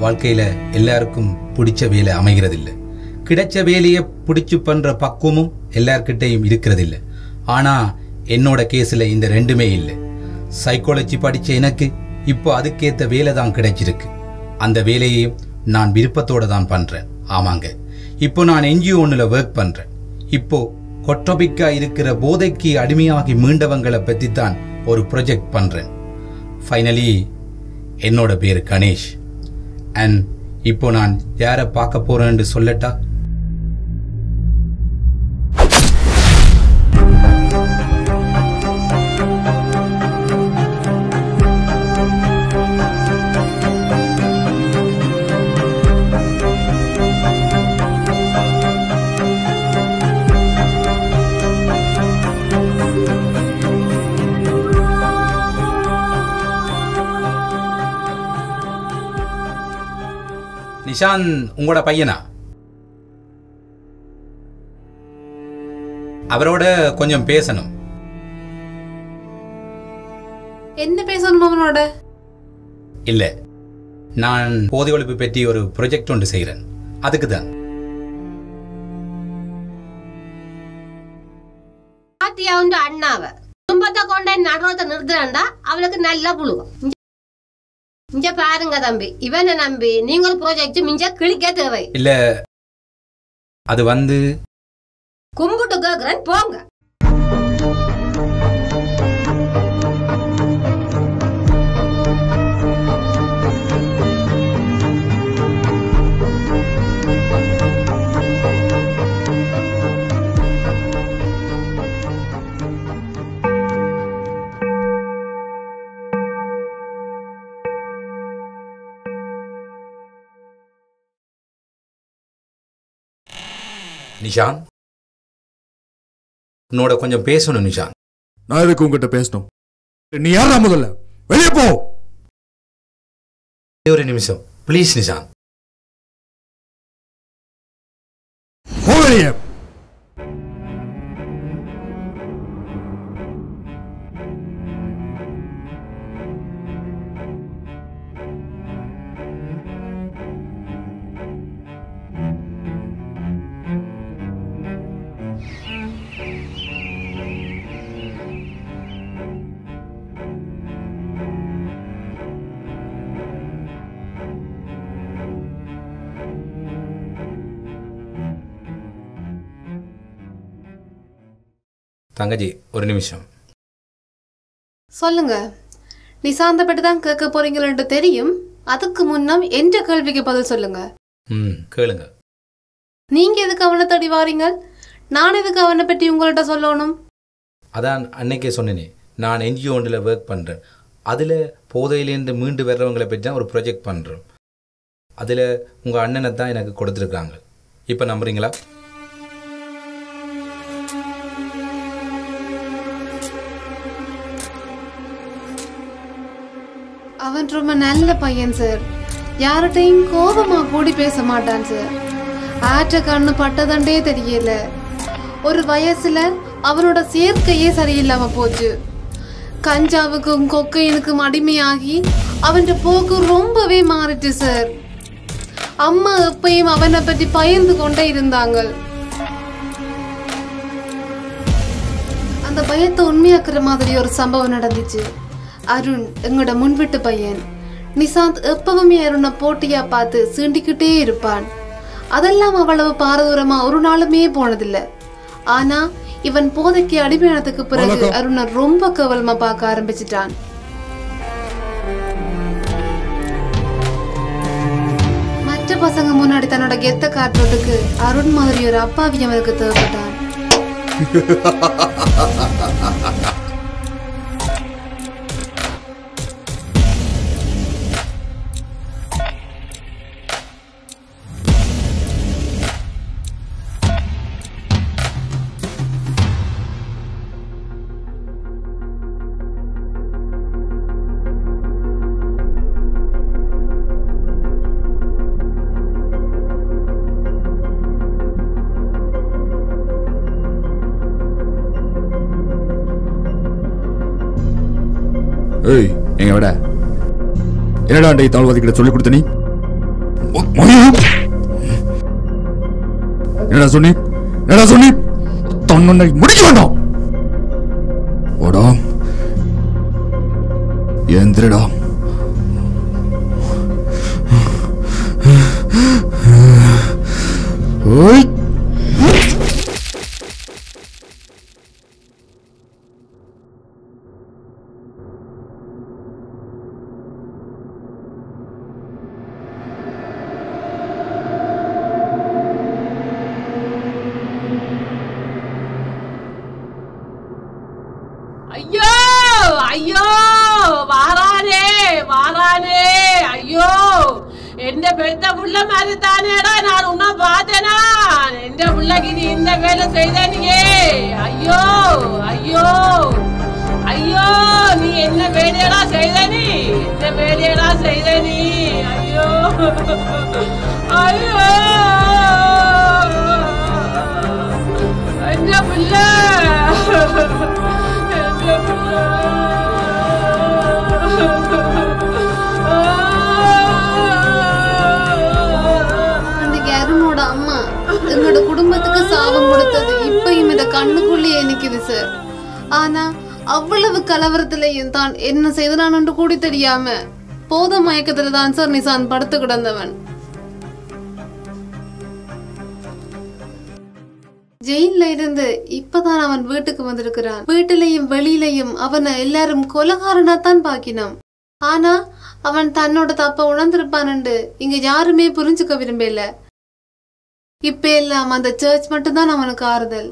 வாழ்க்கையில எல்லாருக்கும் பிடிச்ச வேலை அமைகிறதில்ல கிடைச்ச வேலையை பிடிச்சு பண்ற பக்குவமும் எல்லார்கிட்டையும் இருக்கிறதில்ல ஆனா என்னோட கேஸ்ல இந்த ரெண்டுமே இல்லை சைக்காலஜி படிச்ச எனக்கு இப்போ அதுக்கேத்த வேலை தான் கிடைச்சிருக்கு அந்த வேலையையும் நான் விருப்பத்தோட தான் பண்றேன் ஆமாங்க இப்போ நான் என்ஜிஓ ஒன்றுல ஒர்க் பண்றேன் இப்போ கொட்டோபிக்கா இருக்கிற போதைக்கு அடிமையாகி மீண்டவங்களை பற்றி தான் ஒரு ப்ரொஜெக்ட் பண்றேன் ஃபைனலி என்னோட பேர் கணேஷ் அண்ட் இப்போ நான் யாரை பார்க்க போறேன்னு சொல்லட்டா நிஷான் உங்களோட பையனா அவரோட கொஞ்சம் பேசணும் என்ன பேசணும் அவனோட இல்ல நான் போதை ஒழிப்பு பற்றி ஒரு ப்ரொஜெக்ட் ஒன்று செய்கிறேன் அதுக்கு தான் பாத்தியா உண்டு அண்ணாவ குடும்பத்தை கொண்டே நடுவத்தை நிறுத்துறாண்டா அவளுக்கு நல்லா புழுகும் இங்க பாருங்க தம்பி இவனை நம்பி நீங்க ஒரு ப்ராஜெக்ட் மிஞ்ச கிழிக்க தேவை இல்ல அது வந்து கும்பிட்டு கேக்குறேன் போங்க நிஷான் உன்னோட கொஞ்சம் பேசணும் நிஷான் நான் எதுக்கு உங்ககிட்ட பேசணும் நீ யாரா முதல்ல வெளியே போ ஒரே ஒரு நிமிஷம் ப்ளீஸ் நிஷான் போ வெளியே தங்கச்சி ஒரு நிமிஷம் சொல்லுங்க நிசாந்த பற்றி தான் கேட்க போறீங்களேன்னு தெரியும் அதுக்கு முன்னம் என்ற கேள்விக்கு பதில் சொல்லுங்க ம் கேளுங்க நீங்க எதுக்கு அவனை தேடி வாரீங்க நான் எதுக்கு அவனை பற்றி உங்கள்கிட்ட சொல்லணும் அதான் அன்னைக்கே சொன்னேனே நான் என்ஜிஓ ஒன்றில் ஒர்க் பண்ணுறேன் அதில் போதையிலேருந்து மீண்டு வர்றவங்களை பற்றி தான் ஒரு ப்ரொஜெக்ட் பண்ணுறோம் அதில் உங்கள் அண்ணனை தான் எனக்கு கொடுத்துருக்காங்க இப்போ நம்புறீங்களா அவன் ரொம்ப நல்ல பையன் சார் யார்கிட்டையும் கோபமா கூடி பேச மாட்டான் சார் ஆற்ற கண்ணு பட்டதண்டே தெரியல ஒரு வயசுல அவனோட சேர்க்கையே சரியில்லாம போச்சு கஞ்சாவுக்கும் கொக்கைனுக்கும் அடிமையாகி அவன் போக்கு ரொம்பவே மாறிட்டு சார் அம்மா எப்பயும் அவனை பத்தி பயந்து கொண்டே இருந்தாங்க அந்த பயத்தை உண்மையாக்குற மாதிரி ஒரு சம்பவம் நடந்துச்சு அருண் எங்களோட முன்விட்டு பையன் நிசாந்த் எப்பவுமே அருணை போட்டியா பார்த்து சீண்டிக்கிட்டே இருப்பான் அதெல்லாம் அவ்வளவு பாரதூரமா ஒரு நாளுமே போனதில்ல ஆனா இவன் போதைக்கு அடிமையானதுக்கு பிறகு வணக்கம். அருணை ரொம்ப கேவலமா பார்க்க ஆரம்பிச்சிட்டான் மற்ற பசங்க முன்னாடி தன்னோட கெத்த காட்டுறதுக்கு அருண் மாதிரி ஒரு அப்பாவி அவனுக்கு தேவைப்பட்டான் ஏய் எங்க விட என்னடா அண்டை தமிழ்வாதி கிட்ட சொல்லி கொடுத்த நீ என்னடா சொன்னி என்னடா சொன்னி தன்னை முடிக்க வேண்டாம் ஓடா எந்திரடா ஓய் ஐயோ ஐயோ வாரானே வாரானே ஐயோ എന്റെ പെട്ട പുള്ള മാതിരി താനേടാ ഞാൻ ഉണ്ണ പാത്തനാ എന്റെ പുള്ളക്ക് ഇനി ഇന്ന വേല ചെയ്തനിയേ അയ്യോ അയ്യോ അയ്യോ നീ എന്നെ വേലയടാ ചെയ്തനി എന്നെ വേലയടാ ചെയ്തനി അയ്യോ അയ്യോ എന്റെ പുള്ള എന്റെ പുള്ള அன்னைக்கு அருணோட அம்மா எங்களோட குடும்பத்துக்கு சாபம் கொடுத்தது இப்பயும் இந்த கண்ணுக்குள்ளேயே நிக்குது சார் ஆனா அவ்வளவு கலவரத்திலையும் தான் என்ன செய்தனான்னு கூடி தெரியாம போத மயக்கத்துல தான் சார் நிசான் படுத்து கிடந்தவன் ஜெயில்ல இருந்து இப்பதான் அவன் வீட்டுக்கு வந்திருக்கிறான் வீட்டிலையும் வெளியிலையும் அவனை எல்லாரும் கொலகாரனா தான் பாக்கினோம் ஆனா அவன் தன்னோட தப்ப உணர்ந்திருப்பானுண்டு இங்க யாருமே புரிஞ்சுக்க விரும்பல இப்ப எல்லாம் அந்த சர்ச் மட்டும்தான் அவனுக்கு ஆறுதல்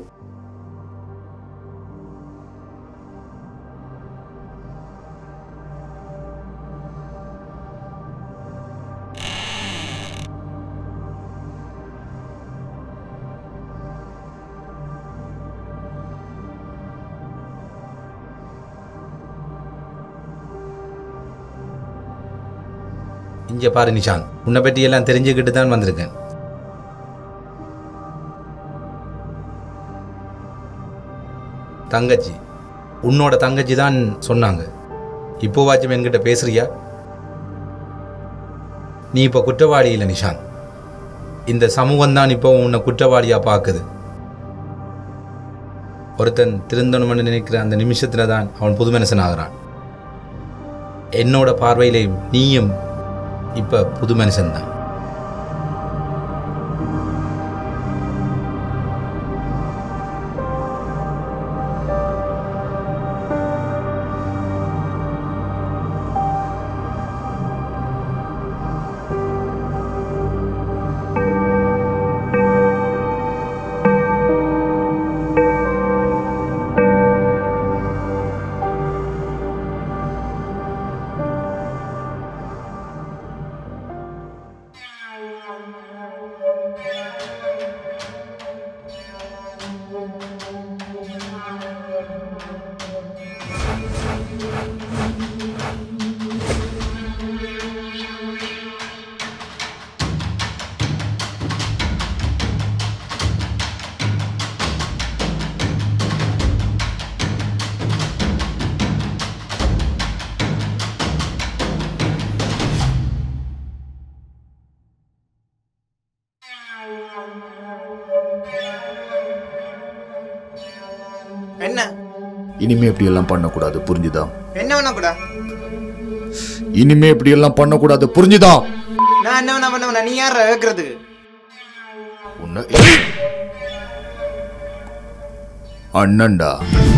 இங்க பாரு நிஷாந்த் உன்னை பற்றி எல்லாம் தெரிஞ்சுக்கிட்டு தான் வந்திருக்கேன் தங்கச்சி உன்னோட தங்கச்சி தான் சொன்னாங்க இப்போவாச்சும் என்கிட்ட பேசுறியா நீ இப்போ குற்றவாளி இல்லை நிஷாந்த் இந்த சமூகம் தான் இப்போ உன்னை குற்றவாளியா பார்க்குது ஒருத்தன் திருந்தணும்னு நினைக்கிற அந்த நிமிஷத்துல தான் அவன் புது மனுஷன் ஆகிறான் என்னோட பார்வையிலையும் நீயும் இப்ப புது மனுஷன்தான் என்ன இனிமே இப்படி எல்லாம் பண்ணக்கூடாது புரிஞ்சுதா என்ன வேணா கூட இனிமே இப்படி எல்லாம் பண்ணக்கூடாது புரிஞ்சுதா நான் என்ன வேணா பண்ண நீ யார கேக்குறதுக்கு உன்னை அண்ணன்டா